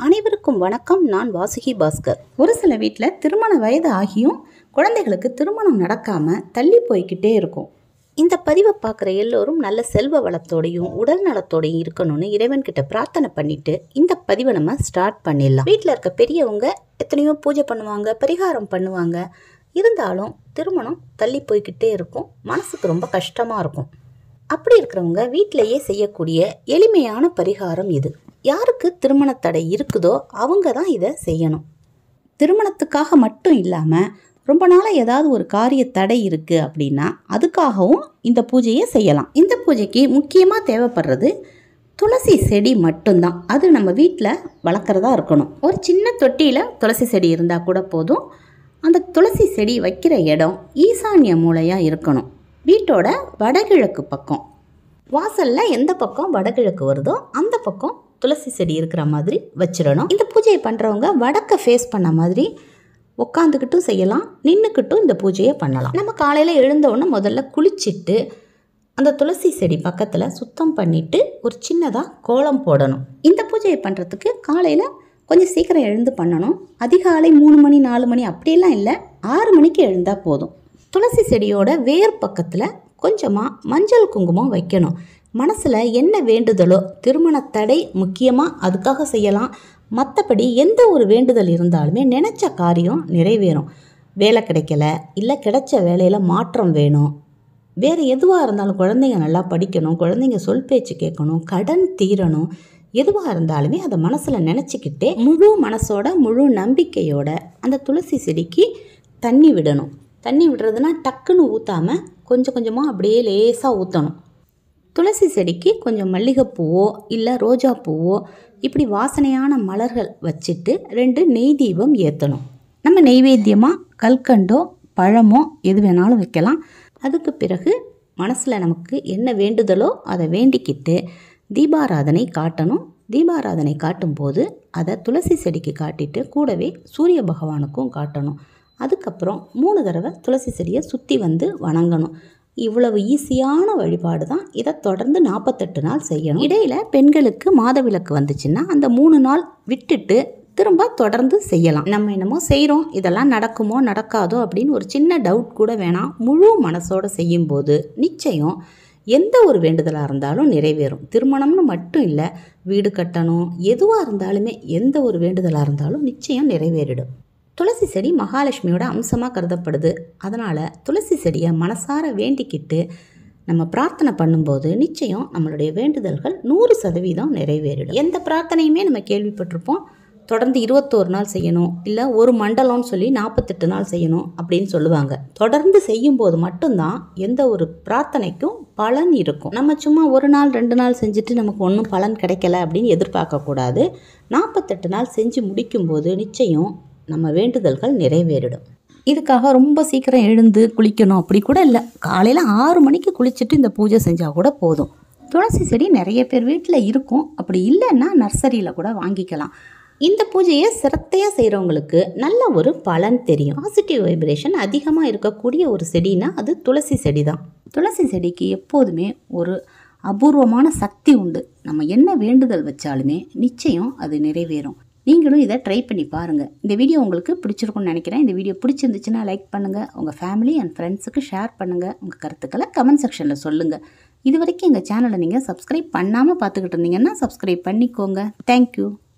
அனைவருக்கும் வணக்கம் நான் வாசுகி பாஸ்கர் ஒரு சில வீட்டில் திருமண வயது ஆகியும் குழந்தைகளுக்கு திருமணம் நடக்காம தள்ளி போய்க்கிட்டே இருக்கும் இந்த பதிவை பார்க்குற எல்லோரும் நல்ல செல்வ வளத்தோடையும் உடல் நலத்தோடையும் இருக்கணும்னு இறைவன்கிட்ட பிரார்த்தனை பண்ணிட்டு இந்த பதிவை நம்ம ஸ்டார்ட் பண்ணிடலாம் வீட்டில் இருக்க பெரியவங்க எத்தனையோ பூஜை பண்ணுவாங்க பரிகாரம் பண்ணுவாங்க இருந்தாலும் திருமணம் தள்ளி போய்க்கிட்டே இருக்கும் மனசுக்கு ரொம்ப கஷ்டமாக இருக்கும் அப்படி இருக்கிறவங்க வீட்டிலேயே செய்யக்கூடிய எளிமையான பரிகாரம் இது யாருக்கு திருமண தடை இருக்குதோ அவங்க தான் இதை செய்யணும் திருமணத்துக்காக மட்டும் இல்லாமல் ரொம்ப நாளாக ஏதாவது ஒரு காரிய தடை இருக்குது அப்படின்னா அதுக்காகவும் இந்த பூஜையை செய்யலாம் இந்த பூஜைக்கு முக்கியமாக தேவைப்படுறது துளசி செடி மட்டும்தான் அது நம்ம வீட்டில் வளர்க்குறதா இருக்கணும் ஒரு சின்ன தொட்டியில் துளசி செடி இருந்தால் கூட போதும் அந்த துளசி செடி வைக்கிற இடம் ஈசான்ய மூலையாக இருக்கணும் வீட்டோட வடகிழக்கு பக்கம் வாசலில் எந்த பக்கம் வடகிழக்கு வருதோ அந்த பக்கம் துளசி செடி இருக்கிற மாதிரி வச்சிடணும் இந்த பூஜையை பண்ணுறவங்க வடக்க ஃபேஸ் பண்ண மாதிரி உட்காந்துக்கிட்டும் செய்யலாம் நின்றுக்கிட்டும் இந்த பூஜையை பண்ணலாம் நம்ம காலையில் எழுந்த உடனே முதல்ல குளிச்சுட்டு அந்த துளசி செடி பக்கத்தில் சுத்தம் பண்ணிவிட்டு ஒரு சின்னதாக கோலம் போடணும் இந்த பூஜையை பண்ணுறதுக்கு காலையில் கொஞ்சம் சீக்கிரம் எழுந்து பண்ணணும் அதிகாலை மூணு மணி நாலு மணி அப்படியெல்லாம் இல்லை ஆறு மணிக்கு எழுந்தால் போதும் துளசி செடியோட வேர் பக்கத்தில் கொஞ்சமாக மஞ்சள் குங்குமம் வைக்கணும் மனசில் என்ன வேண்டுதலோ திருமண தடை முக்கியமாக அதுக்காக செய்யலாம் மற்றபடி எந்த ஒரு வேண்டுதல் இருந்தாலுமே நினச்ச காரியம் நிறைவேறும் வேலை கிடைக்கல இல்லை கிடைச்ச வேலையில் மாற்றம் வேணும் வேறு எதுவாக இருந்தாலும் குழந்தைங்க நல்லா படிக்கணும் குழந்தைங்க சொல் பேச்சு கேட்கணும் கடன் தீரணும் எதுவாக இருந்தாலுமே அதை மனசில் நினச்சிக்கிட்டே முழு மனசோட முழு நம்பிக்கையோட அந்த துளசி செடிக்கு தண்ணி விடணும் தண்ணி விடுறதுனா டக்குன்னு ஊற்றாம கொஞ்சம் கொஞ்சமாக அப்படியே லேசாக ஊற்றணும் துளசி செடிக்கு கொஞ்சம் மல்லிகைப்பூவோ இல்லை ரோஜா பூவோ இப்படி வாசனையான மலர்கள் வச்சுட்டு ரெண்டு நெய் தீபம் ஏற்றணும் நம்ம நெய்வேத்தியமாக கல்கண்டோ பழமோ எது வேணாலும் வைக்கலாம் அதுக்கு பிறகு மனசில் நமக்கு என்ன வேண்டுதலோ அதை வேண்டிக்கிட்டு தீபாராதனை காட்டணும் தீபாராதனை காட்டும்போது அதை துளசி செடிக்கு காட்டிட்டு கூடவே சூரிய பகவானுக்கும் காட்டணும் அதுக்கப்புறம் மூணு தடவை துளசி செடியை சுற்றி வந்து வணங்கணும் இவ்வளவு ஈஸியான வழிபாடு தான் இதை தொடர்ந்து நாற்பத்தெட்டு நாள் செய்யணும் இடையில பெண்களுக்கு மாதவிலக்கு வந்துச்சுன்னா அந்த மூணு நாள் விட்டுட்டு திரும்ப தொடர்ந்து செய்யலாம் நம்ம என்னமோ செய்கிறோம் இதெல்லாம் நடக்குமோ நடக்காதோ அப்படின்னு ஒரு சின்ன டவுட் கூட வேணாம் முழு மனசோட செய்யும்போது நிச்சயம் எந்த ஒரு வேண்டுதலாக இருந்தாலும் நிறைவேறும் திருமணம்னு மட்டும் இல்லை வீடு கட்டணும் எதுவாக இருந்தாலுமே எந்த ஒரு வேண்டுதலாக இருந்தாலும் நிச்சயம் நிறைவேறிடும் துளசி செடி மகாலட்சுமியோட அம்சமாக கருதப்படுது அதனால் துளசி செடியை மனசார வேண்டிக்கிட்டு நம்ம பிரார்த்தனை பண்ணும்போது நிச்சயம் நம்மளுடைய வேண்டுதல்கள் நூறு சதவீதம் நிறைவேறிடும் எந்த பிரார்த்தனையுமே நம்ம கேள்விப்பட்டிருப்போம் தொடர்ந்து இருபத்தோரு நாள் செய்யணும் இல்லை ஒரு மண்டலம்னு சொல்லி நாற்பத்தெட்டு நாள் செய்யணும் அப்படின்னு சொல்லுவாங்க தொடர்ந்து செய்யும்போது மட்டும்தான் எந்த ஒரு பிரார்த்தனைக்கும் பலன் இருக்கும் நம்ம சும்மா ஒரு நாள் ரெண்டு நாள் செஞ்சுட்டு நமக்கு ஒன்றும் பலன் கிடைக்கல அப்படின்னு எதிர்பார்க்கக்கூடாது நாற்பத்தெட்டு நாள் செஞ்சு முடிக்கும்போது நிச்சயம் நம்ம வேண்டுதல்கள் நிறைவேறிடும் இதுக்காக ரொம்ப சீக்கிரம் எழுந்து குளிக்கணும் அப்படி கூட இல்லை காலையில் ஆறு மணிக்கு குளிச்சுட்டு இந்த பூஜை செஞ்சால் கூட போதும் துளசி செடி நிறைய பேர் வீட்டில் இருக்கும் அப்படி இல்லைன்னா நர்சரியில் கூட வாங்கிக்கலாம் இந்த பூஜையை சிரத்தையாக செய்கிறவங்களுக்கு நல்ல ஒரு பலன் தெரியும் பாசிட்டிவ் வைப்ரேஷன் அதிகமாக இருக்கக்கூடிய ஒரு செடினா அது துளசி செடி தான் துளசி செடிக்கு எப்போதுமே ஒரு அபூர்வமான சக்தி உண்டு நம்ம என்ன வேண்டுதல் வச்சாலுமே நிச்சயம் அது நிறைவேறும் நீங்களும் இதை ட்ரை பண்ணி பாருங்கள் இந்த வீடியோ உங்களுக்கு பிடிச்சிருக்கும்னு நினைக்கிறேன் இந்த வீடியோ பிடிச்சிருந்துச்சுன்னா லைக் பண்ணுங்கள் உங்கள் ஃபேமிலி அண்ட் ஃப்ரெண்ட்ஸுக்கு ஷேர் பண்ணுங்கள் உங்கள் கருத்துக்களை கமெண்ட் செக்ஷனில் சொல்லுங்கள் இது வரைக்கும் எங்கள் சேனலை நீங்கள் சப்ஸ்கிரைப் பண்ணாமல் பார்த்துக்கிட்டு இருந்தீங்கன்னா சப்ஸ்கிரைப் பண்ணிக்கோங்க தேங்க்யூ